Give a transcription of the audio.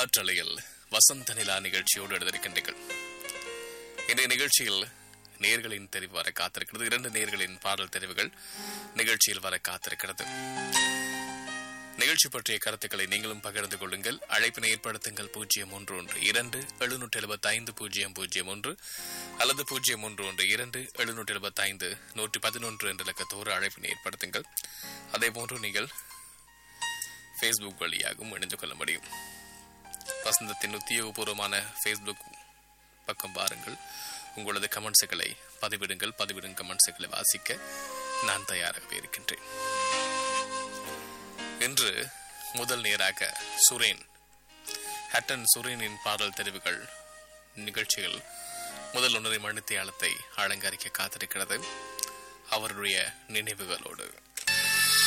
காற்றலையில் வசந்த நிலா நிகழ்ச்சியோடு எழுதியிருக்கின்றீர்கள் இன்றைய நிகழ்ச்சியில் நேர்களின் தெரிவு வர காத்திருக்கிறது இரண்டு நேர்களின் பாடல் தெரிவுகள் நிகழ்ச்சியில் வர காத்திருக்கிறது நிகழ்ச்சி பற்றிய கருத்துக்களை நீங்களும் பகிர்ந்து கொள்ளுங்கள் அழைப்பினை ஏற்படுத்துங்கள் பூஜ்ஜியம் ஒன்று ஒன்று இரண்டு எழுநூற்றி எழுபத்தி ஐந்து பூஜ்ஜியம் பூஜ்ஜியம் ஒன்று அல்லது பூஜ்ஜியம் ஒன்று ஒன்று இரண்டு எழுநூற்றி எழுபத்தி ஐந்து நூற்றி பதினொன்று என்ற இலக்கத்தோடு அழைப்பினை ஏற்படுத்துங்கள் அதேபோன்று நீங்கள் ஃபேஸ்புக் வழியாகவும் இணைந்து கொள்ள முடியும் வசந்தத்தின் உத்தியோகபூர்வமான ஃபேஸ்புக் பக்கம் பாருங்கள் உங்களது கமெண்ட்ஸுகளை பதிவிடுங்கள் பதிவிடும் கமெண்ட்ஸுகளை வாசிக்க நான் தயாராகவே இருக்கின்றேன் இன்று முதல் நேராக சுரேன் ஹட்டன் சுரேனின் பாடல் தெரிவுகள் நிகழ்ச்சிகள் முதல் ஒன்றரை மணித்தியாலத்தை அலங்கரிக்க காத்திருக்கிறது அவருடைய நினைவுகளோடு